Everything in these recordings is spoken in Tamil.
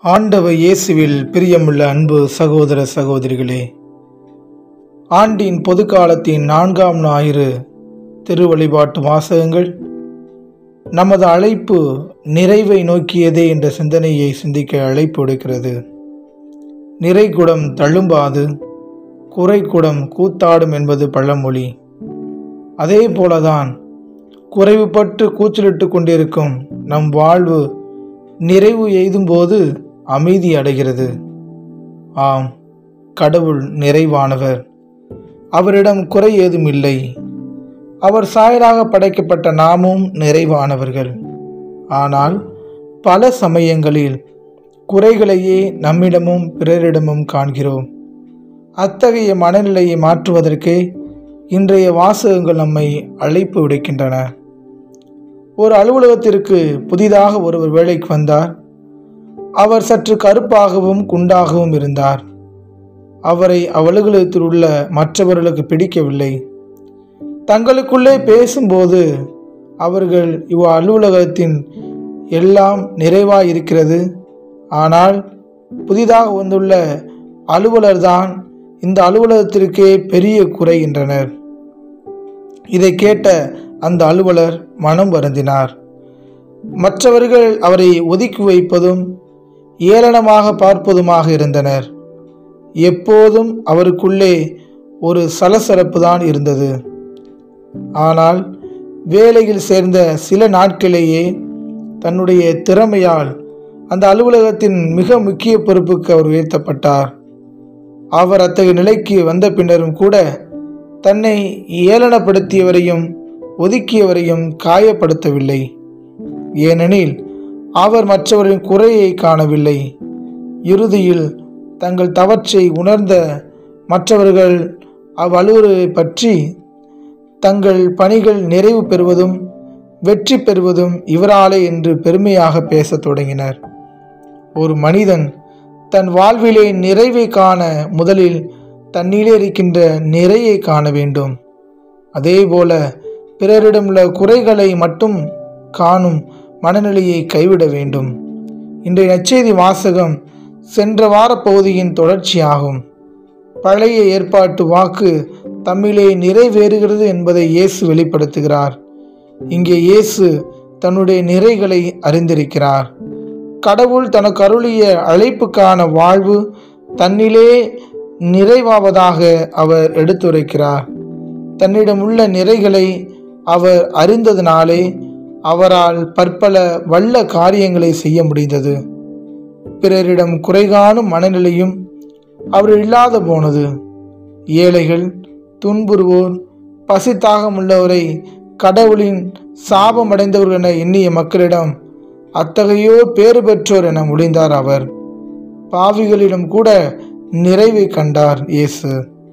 ஆண்டவர் இயேசுவில் பிரியமுள்ள அன்பு சகோதர சகோதரிகளே ஆண்டின் பொதுக்காலத்தின் நான்காம் ஞாயிறு திருவழிபாட்டு வாசகங்கள் நமது அழைப்பு நிறைவை நோக்கியதே என்ற சிந்தனையை சிந்திக்க அழைப்பு விடுக்கிறது நிறைகுடம் தழும்பாது குறைகுடம் கூத்தாடும் என்பது பழமொழி அதே போலதான் குறைவுபட்டு கூச்சலிட்டு கொண்டிருக்கும் நம் வாழ்வு நிறைவு எய்தும்போது அமைதி அடைகிறது ஆம் கடவுள் நிறைவானவர் அவரிடம் குறை ஏதும் இல்லை அவர் சாயலாக படைக்கப்பட்ட நாமும் நிறைவானவர்கள் ஆனால் பல சமயங்களில் குறைகளையே நம்மிடமும் பிறரிடமும் காண்கிறோம் அத்தகைய மனநிலையை மாற்றுவதற்கே இன்றைய வாசகங்கள் நம்மை அழைப்பு விடுக்கின்றன ஒரு அலுவலகத்திற்கு புதிதாக ஒருவர் வேலைக்கு வந்தார் அவர் சற்று கருப்பாகவும் குண்டாகவும் இருந்தார் அவரை அவ்வலுவலகத்தில் உள்ள மற்றவர்களுக்கு பிடிக்கவில்லை தங்களுக்குள்ளே பேசும்போது அவர்கள் இவ் அலுவலகத்தின் எல்லாம் நிறைவாக இருக்கிறது ஆனால் புதிதாக வந்துள்ள அலுவலர்தான் இந்த அலுவலகத்திற்கே பெரிய குறை என்றனர் இதை கேட்ட அந்த அலுவலர் மனம் வருந்தினார் மற்றவர்கள் அவரை ஒதுக்கி வைப்பதும் ஏளனமாக பார்ப்பதுமாக இருந்தனர் எப்போதும் அவருக்குள்ளே ஒரு சலசலப்பு தான் இருந்தது ஆனால் வேலையில் சேர்ந்த சில நாட்களிலேயே தன்னுடைய திறமையால் அந்த அலுவலகத்தின் மிக முக்கிய பொறுப்புக்கு அவர் உயர்த்தப்பட்டார் அவர் அத்தகைய நிலைக்கு வந்த பின்னரும் கூட தன்னை ஏளனப்படுத்தியவரையும் ஒதுக்கியவரையும் காயப்படுத்தவில்லை ஏனெனில் அவர் மற்றவரின் குறையை காணவில்லை இறுதியில் தங்கள் தவற்றை உணர்ந்த மற்றவர்கள் அவ்வலுவலை பற்றி தங்கள் பணிகள் நிறைவு பெறுவதும் வெற்றி பெறுவதும் இவராலே என்று பெருமையாக பேசத் தொடங்கினர் ஒரு மனிதன் தன் வாழ்விலே நிறைவை காண முதலில் தன்னிலே இருக்கின்ற நிறையை காண வேண்டும் அதேபோல பிறரிடமுள்ள குறைகளை மட்டும் காணும் மனநிலையை கைவிட வேண்டும் இன்றைய நற்செய்தி வாசகம் சென்ற வார பகுதியின் தொடர்ச்சியாகும் பழைய ஏற்பாட்டு வாக்கு தம்மிலே நிறைவேறுகிறது என்பதை இயேசு வெளிப்படுத்துகிறார் இங்கே இயேசு தன்னுடைய நிறைகளை அறிந்திருக்கிறார் கடவுள் தனக்கு அருளிய அழைப்புக்கான வாழ்வு தன்னிலே நிறைவாவதாக அவர் எடுத்துரைக்கிறார் தன்னிடம் உள்ள நிறைகளை அவர் அறிந்ததினாலே அவரால் பற்பல வல்ல காரியங்களை செய்ய முடிந்தது பிறரிடம் குறைகாணும் மனநிலையும் அவர் இல்லாத போனது ஏழைகள் துன்புறுவோர் பசித்தாகம் உள்ளவரை கடவுளின் சாபமடைந்தவர்கள் என எண்ணிய மக்களிடம் அத்தகையோர் பேறு பெற்றோர் என முடிந்தார் அவர் பாவிகளிடம் கூட நிறைவை கண்டார் இயேசு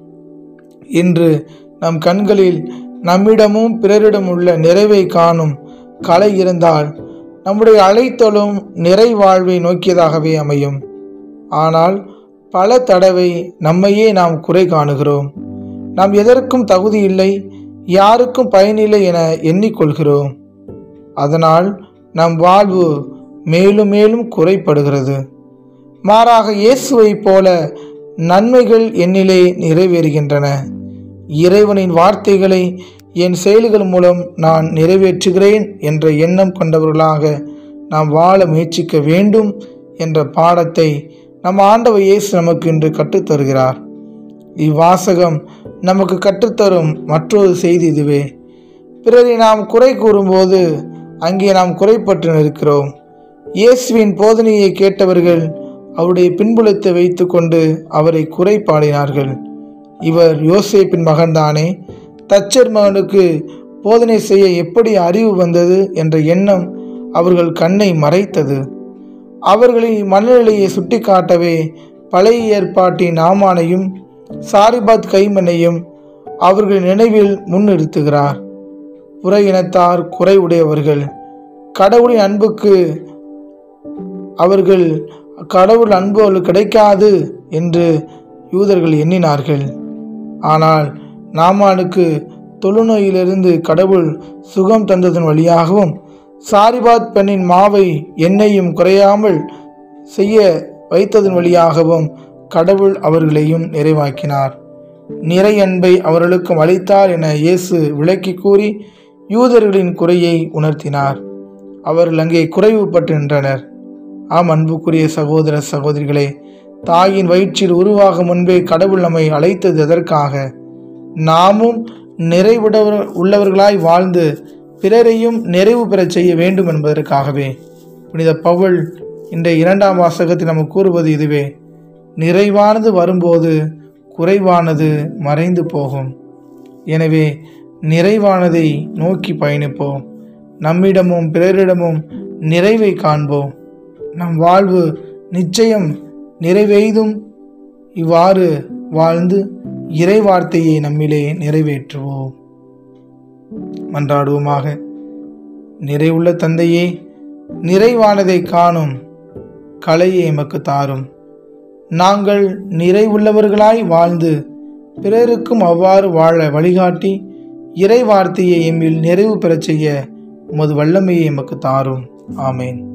இன்று நம் கண்களில் நம்மிடமும் பிறரிடம் உள்ள நிறைவை காணும் கலை இருந்தால் நம்முடைய அழைத்தலும் நிறை வாழ்வை நோக்கியதாகவே அமையும் ஆனால் பல தடவை நம்மையே நாம் குறை காணுகிறோம் நாம் எதற்கும் தகுதி இல்லை யாருக்கும் பயனில்லை என எண்ணிக்கொள்கிறோம் அதனால் நம் வாழ்வு மேலும் மேலும் குறைப்படுகிறது மாறாக இயேசுவைப் போல நன்மைகள் என்னிலே நிறைவேறுகின்றன இறைவனின் வார்த்தைகளை என் செயல்கள் மூலம் நான் நிறைவேற்றுகிறேன் என்ற எண்ணம் கொண்டவர்களாக நாம் வாழ முயற்சிக்க வேண்டும் என்ற பாடத்தை நம் ஆண்டவர் இயேசு நமக்கு இன்று கற்றுத்தருகிறார் இவ்வாசகம் நமக்கு கற்றுத்தரும் மற்றொரு செய்தி இதுவே பிறரை நாம் குறை கூறும்போது அங்கே நாம் குறைப்பட்டு நிற்கிறோம் இயேசுவின் போதனையை கேட்டவர்கள் அவருடைய பின்புலத்தை வைத்துக்கொண்டு அவரை குறை பாடினார்கள் இவர் யோசேப்பின் மகன்தானே தச்சர் மகனுக்கு போதனை செய்ய எப்படி அறிவு வந்தது என்ற எண்ணம் அவர்கள் கண்ணை மறைத்தது அவர்களின் மனநிலையை சுட்டிக்காட்டவே பழைய ஏற்பாட்டின் நாமானையும் சாரிபாத் கைமனையும் அவர்கள் நினைவில் முன்னிறுத்துகிறார் புற இனத்தார் குறை உடையவர்கள் கடவுளின் அன்புக்கு அவர்கள் கடவுள் அன்பு அவர்களுக்கு கிடைக்காது என்று யூதர்கள் எண்ணினார்கள் ஆனால் நாமானுக்கு தொழுநோயிலிருந்து கடவுள் சுகம் தந்ததன் வழியாகவும் சாரிபாத் பெண்ணின் மாவை எண்ணெயும் குறையாமல் செய்ய வைத்ததன் வழியாகவும் கடவுள் அவர்களையும் நிறைவாக்கினார் நிறை அன்பை அவர்களுக்கும் அளித்தார் என இயேசு விளக்கி கூறி யூதர்களின் குறையை உணர்த்தினார் அவர்கள் அங்கே குறைவுபட்டு நின்றனர் ஆம் அன்புக்குரிய சகோதர சகோதரிகளே தாயின் வயிற்றில் உருவாகும் முன்பே கடவுள் நம்மை அழைத்தது எதற்காக நாமும் நிறைவுடவர் உள்ளவர்களாய் வாழ்ந்து பிறரையும் நிறைவு பெறச் செய்ய வேண்டும் என்பதற்காகவே புனித பவுல் இன்றைய இரண்டாம் வாசகத்தில் நமக்கு கூறுவது இதுவே நிறைவானது வரும்போது குறைவானது மறைந்து போகும் எனவே நிறைவானதை நோக்கி பயணிப்போம் நம்மிடமும் பிறரிடமும் நிறைவை காண்போம் நம் வாழ்வு நிச்சயம் நிறைவெய்தும் இவ்வாறு வாழ்ந்து இறை வார்த்தையை நம்மிலே நிறைவேற்றுவோம் மன்றாடுவோமாக நிறைவுள்ள தந்தையே நிறைவானதை காணும் கலையை எமக்கு தாரும் நாங்கள் நிறைவுள்ளவர்களாய் வாழ்ந்து பிறருக்கும் அவ்வாறு வாழ வழிகாட்டி இறை வார்த்தையை எம்மில் நிறைவு பெறச் செய்ய உமது வல்லமையை எமக்கு தாரும் ஆமேன்